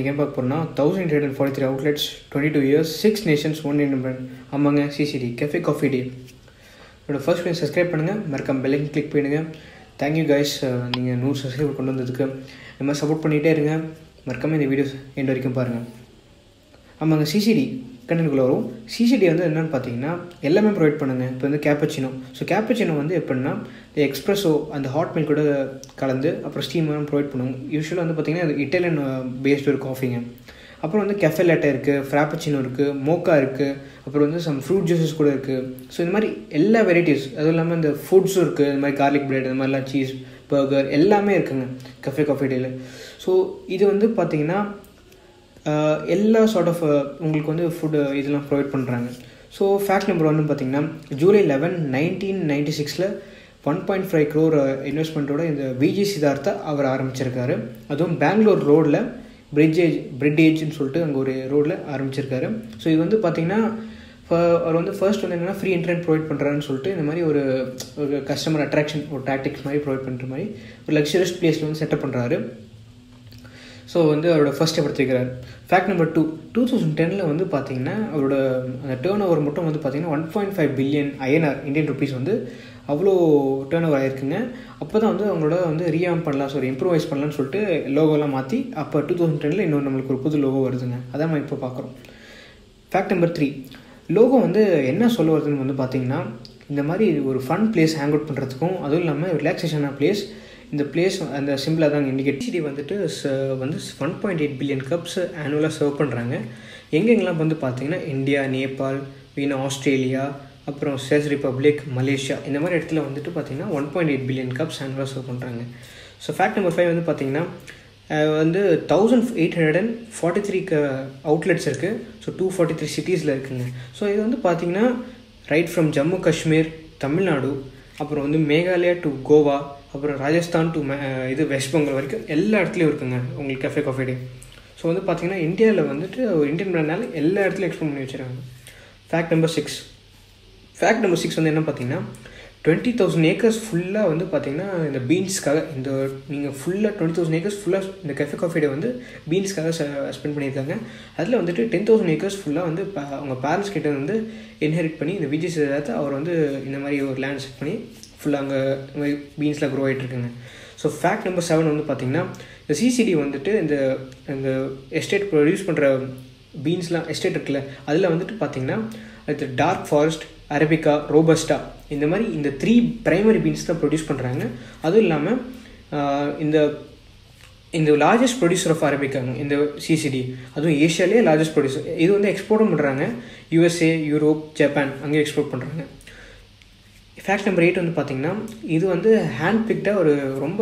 இன்றைக்கி ஏன் பார்க்க போகிறோம்னா thousand eight hundred forty three outlets twenty two years six nations one Indian brand ஆமாங்க சிசிடி கெஃபே காஃபி டே என்னோட ஃபர்ஸ்ட் பேஜ் சப்ஸ்கிரைப் பண்ணுங்கள் மறக்காம பெல்லைக்கன் கிளிக் பண்ணுங்க தேங்க்யூ கைஸ் நீங்கள் நூறு சப்ஸ்கிரைபர் கொண்டு வந்ததுக்கு இந்த மாதிரி சப்போர்ட் பண்ணிகிட்டே இருங்க மறக்காம இந்த வீடியோஸ் எண்ட் வரைக்கும் பாருங்கள் ஆமாங்க சிசிடி கண்டென்ட்குள்ளே வரும் சிசிடி வந்து என்னென்னு பார்த்தீங்கன்னா எல்லாமே ப்ரொவைட் பண்ணுங்க இப்போ வந்து கேப்பச்சினோ ஸோ கேப்பச்சினோ வந்து எப்படின்னா எக்ஸ்ப்ரெஸோ அந்த ஹாட் மில்க் கூட கலந்து அப்புறம் ஸ்டீம் ப்ரொவைட் பண்ணுவாங்க யூஸ்வலாக வந்து பார்த்தீங்கன்னா அது இட்டாலியன் பேஸ்டு ஒரு காஃபிங்க அப்புறம் வந்து கெஃபே லேட்டை இருக்குது ஃப்ராப்பச்சினோ இருக்குது மோக்கா இருக்குது அப்புறம் வந்து சம் ஃப்ரூட் ஜூஸஸ் கூட இருக்குது ஸோ இந்த மாதிரி எல்லா வெரைட்டிஸ் அதுவும் இல்லாமல் இந்த ஃபுட்ஸும் இருக்குது இந்த மாதிரி கார்லிக் பிரெட் இந்த மாதிரிலாம் சீஸ் பர்கர் எல்லாமே இருக்குங்க கஃபே காஃபி டேயில் ஸோ இது வந்து பார்த்திங்கன்னா எல்லா சார்ட் ஆஃப் உங்களுக்கு வந்து ஃபுட்டு இதெல்லாம் ப்ரொவைட் பண்ணுறாங்க ஸோ ஃபேக்ட் நம்பர் ஒன்று பார்த்தீங்கன்னா ஜூலை லெவன் நைன்டீன் நைன்டி சிக்ஸில் ஒன் பாயிண்ட் ஃபைவ் க்ரோர் இன்வெஸ்ட்மெண்ட்டோட இந்த விஜி சித்தார்த்தா அவர் ஆரம்பிச்சிருக்காரு அதுவும் பெங்களூர் ரோடில் பிரிட்ஜேஜ் பிரிட்டேஜ்னு சொல்லிட்டு அங்கே ஒரு ரோடில் ஆரம்பிச்சிருக்காரு ஸோ இது வந்து பார்த்திங்கன்னா அவர் வந்து ஃபர்ஸ்ட் வந்து என்னென்னா ஃப்ரீ இன்டர்நெட் ப்ரொவைட் பண்ணுறாருன்னு சொல்லிட்டு இந்த மாதிரி ஒரு ஒரு கஸ்டமர் அட்ராக்ஷன் ஒரு டாக்டிக்ஸ் மாதிரி ப்ரொவைட் பண்ணுற மாதிரி ஒரு லக்ஸரியஸ் பிளேஸில் வந்து செட்டப் பண்ணுறாரு ஸோ வந்து அவரோட ஃபர்ஸ்ட் எடுத்துக்கிறார் fact number two two thousand டெனில் வந்து பார்த்தீங்கன்னா அவரோட அந்த டேர்ன் ஓவர் மட்டும் வந்து பார்த்தீங்கன்னா one point five billion INR Indian rupees வந்து அவ்வளோ டேர்ன் ஓவர் ஆயிருக்குங்க அப்போ தான் வந்து அவங்களோட வந்து ரீஆம் பண்ணலாம் ஸோ இம்ப்ரூவைஸ் பண்ணலாம்னு சொல்லிட்டு லோகோலாம் மாற்றி அப்போ டூ தௌசண்ட் டெனில் இன்னொரு நம்மளுக்கு ஒரு புது லோகோ வருதுங்க அதான் நம்ம இப்போ பார்க்குறோம் ஃபேக்ட் நம்பர் த்ரீ லோகோ வந்து என்ன சொல்ல வருதுன்னு வந்து பார்த்தீங்கன்னா இந்த மாதிரி ஒரு ஃபன் பிளேஸ் ஹேங் அவுட் பண்ணுறதுக்கும் அதுவும் இல்லாமல் ரிலாக்ஸேஷனான பிளேஸ் இந்த பிளேஸ் அந்த சிம்பிளாக தான் இண்டிகேட் சிடி வந்துட்டு வந்து one point eight billion cups ஆனுவலாக சர்வ் பண்ணுறாங்க எங்கெங்கெல்லாம் வந்து பார்த்தீங்கன்னா இந்தியா நேபாள் வீணா ஆஸ்திரேலியா அப்புறம் சேஸ் ரிப்பப்ளிக் மலேசியா இந்த மாதிரி இடத்துல வந்துட்டு பார்த்தீங்கன்னா one point eight billion cups ஆனுவலாக சர்வ் பண்ணுறாங்க ஸோ ஃபேக்ட் நம்பர் ஃபைவ் வந்து பார்த்தீங்கன்னா வந்து thousand eight hundred and forty three க அவுட்லெட்ஸ் இருக்குது ஸோ டூ ஃபார்ட்டி த்ரீ சிட்டிஸில் இருக்குங்க ஸோ இது வந்து பார்த்தீங்கன்னா ரைட் ஃப்ரம் ஜம்மு காஷ்மீர் தமிழ்நாடு அப்புறம் வந்து மேகாலயா டு கோவா அப்புறம் ராஜஸ்தான் டு இது வெஸ்ட் பெங்கால் வரைக்கும் எல்லா இடத்துலையும் இருக்குங்க உங்களுக்கு கஃபே காஃபி டே ஸோ வந்து பார்த்தீங்கன்னா இந்தியாவில் வந்துட்டு ஒரு இந்தியன் பிராண்ட்னால எல்லா இடத்துலையும் எக்ஸ்பிளைன் பண்ணி வச்சுருக்காங்க fact number six fact number six வந்து என்ன பார்த்தீங்கன்னா டுவெண்ட்டி தௌசண்ட் ஏக்கர்ஸ் ஃபுல்லாக வந்து பார்த்தீங்கன்னா இந்த பீன்ஸ்க்காக இந்த நீங்கள் ஃபுல்லாக டுவெண்ட்டி தௌசண்ட் ஏக்கர்ஸ் ஃபுல்லாக இந்த கஃபே காஃபி டே வந்து பீன்ஸ்க்காக ஸ்பெண்ட் பண்ணியிருக்காங்க அதில் வந்துட்டு டென் தௌசண்ட் ஏக்கர்ஸ் ஃபுல்லாக வந்து அவங்க பேரண்ட்ஸ் கிட்ட வந்து இன்ஹெரிட் பண்ணி இந்த விஜய் சேதாரத்தை அவர் வந்து இந்த மாதிரி ஒரு லேண்ட் செட் பண்ணி ஃபுல்லாக அங்கே இந்த மாதிரி பீன்ஸ்லாம் க்ரோ ஆகிட்டுருக்குங்க ஸோ ஃபேக்ட் நம்பர் செவன் வந்து பார்த்திங்கன்னா இந்த சிசிடி வந்துட்டு இந்த இந்த எஸ்டேட் ப்ரொடியூஸ் பண்ணுற பீன்ஸ்லாம் எஸ்டேட் இருக்குல்ல அதில் வந்துட்டு பார்த்திங்கன்னா அது டார்க் ஃபாரஸ்ட் அரபிகா ரோபஸ்டா இந்த மாதிரி இந்த த்ரீ ப்ரைமரி பீன்ஸ் தான் ப்ரொடியூஸ் பண்ணுறாங்க அதுவும் இல்லாமல் இந்த இந்த லார்ஜஸ்ட் ப்ரொடியூசர் ஆஃப் அரபிக்காங்க இந்த சிசிடி அதுவும் ஏஷியாலே லார்ஜஸ்ட் ப்ரொடியூசர் இது வந்து எக்ஸ்போர்ட்டும் பண்ணுறாங்க யூஎஸ்ஏ யூரோப் ஜப்பான் அங்கேயும் எக்ஸ்போர்ட் பண்ணுறாங்க ஃபேக்ட் நம்பர் எயிட் வந்து பார்த்திங்கன்னா இது வந்து ஹேண்ட் பிக்டாக ஒரு ரொம்ப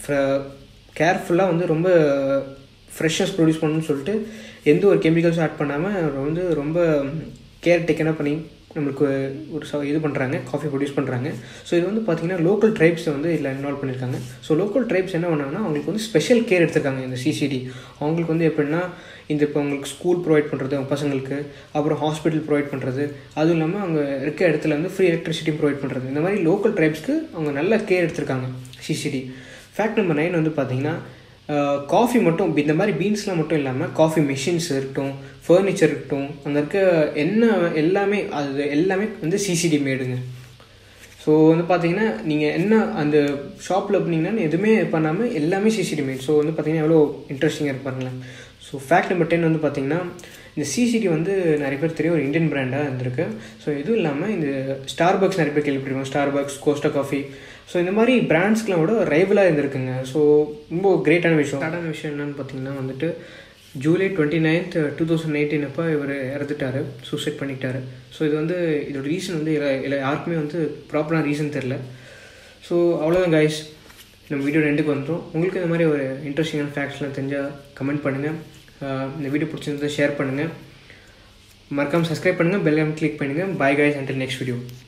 கேர்ஃபுல்லாக வந்து ரொம்ப ஃப்ரெஷ்ஷஸ் ப்ரொடியூஸ் பண்ணணும்னு சொல்லிட்டு எந்த ஒரு கெமிக்கல்ஸும் ஆட் பண்ணாமல் வந்து ரொம்ப கேர் டேக்கனாக பண்ணி நம்மளுக்கு ஒரு ச இது பண்ணுறாங்க காஃபி ப்ரொடியூஸ் பண்ணுறாங்க ஸோ இது வந்து பார்த்திங்கன்னா லோக்கல் ட்ரைப்ஸை வந்து இதில் இன்வால்வ் பண்ணியிருக்காங்க ஸோ லோக்கல் ட்ரைப்ஸ் என்ன பண்ணாங்கன்னா அவங்களுக்கு வந்து ஸ்பெஷல் கேர் எடுத்திருக்காங்க இந்த சிசிடி அவங்களுக்கு வந்து எப்படின்னா இந்த இப்போ அவங்களுக்கு ஸ்கூல் ப்ரொவைட் பண்ணுறது அவங்க பசங்களுக்கு அப்புறம் ஹாஸ்பிட்டல் ப்ரொவைட் பண்ணுறது அதுவும் இல்லாமல் அவங்க இருக்க இடத்துல வந்து ஃப்ரீ எலக்ட்ரிசிட்டி ப்ரொவைட் பண்ணுறது இந்த மாதிரி லோக்கல் ட்ரைப்ஸ்க்கு அவங்க நல்ல கேர் எடுத்திருக்காங்க சிசிடி ஃபேக்ட் நம்பர் நைன் வந்து பார்த்திங்கன்னா காஃபி மட்டும் இந்த மாதிரி பீன்ஸ்லாம் மட்டும் இல்லாமல் காஃபி மிஷின்ஸ் இருக்கட்டும் ஃபர்னிச்சர் இருக்கட்டும் அங்கே இருக்க என்ன எல்லாமே அது எல்லாமே வந்து சிசிடி மேடுங்க ஸோ வந்து பார்த்தீங்கன்னா நீங்கள் என்ன அந்த ஷாப்பில் போனீங்கன்னா எதுவுமே பண்ணாமல் எல்லாமே சிசிடி மேட் ஸோ வந்து பார்த்தீங்கன்னா எவ்வளோ இன்ட்ரெஸ்டிங்காக இருப்பாங்களேன் ஸோ ஃபேக்ட் நம்பர் டென் வந்து பார்த்தீங்கன்னா இந்த சிசிடி வந்து நிறைய பேர் தெரியும் ஒரு இந்தியன் பிராண்டாக இருந்திருக்கு ஸோ இதுவும் இல்லாமல் இந்த ஸ்டார் பக்ஸ் நிறைய பேர் கேள்விப்பட்டிருக்கோம் Starbucks Costa coffee so இந்த மாதிரி பிராண்ட்ஸ்க்கெலாம் கூட ரைவலாக இருந்திருக்குங்க ஸோ ரொம்ப கிரேட்டான விஷயம் ஸ்டார்டான விஷயம் என்னென்னு பார்த்தீங்கன்னா வந்துட்டு July twenty ninth two thousand nineteen அப்போ இவர் இறந்துட்டார் சூசைட் பண்ணிக்கிட்டாரு ஸோ இது வந்து இதோட ரீசன் வந்து இல்லை யாருக்குமே வந்து ப்ராப்பரான ரீசன் தெரில ஸோ அவ்வளோதான் கைஸ் நம்ம வீடியோ ரெண்டுக்கு வந்துடும் உங்களுக்கு இந்த மாதிரி ஒரு இன்ட்ரெஸ்டிங்கான ஃபேக்ட்ஸ்லாம் தெரிஞ்சால் கமெண்ட் பண்ணுங்கள் இந்த வீடியோ பிடிச்சிருந்ததை ஷேர் பண்ணுங்கள் மறக்காமல் சப்ஸ்கிரைப் பண்ணுங்கள் பெல் கிளிக் பண்ணுங்கள் bye guys until next video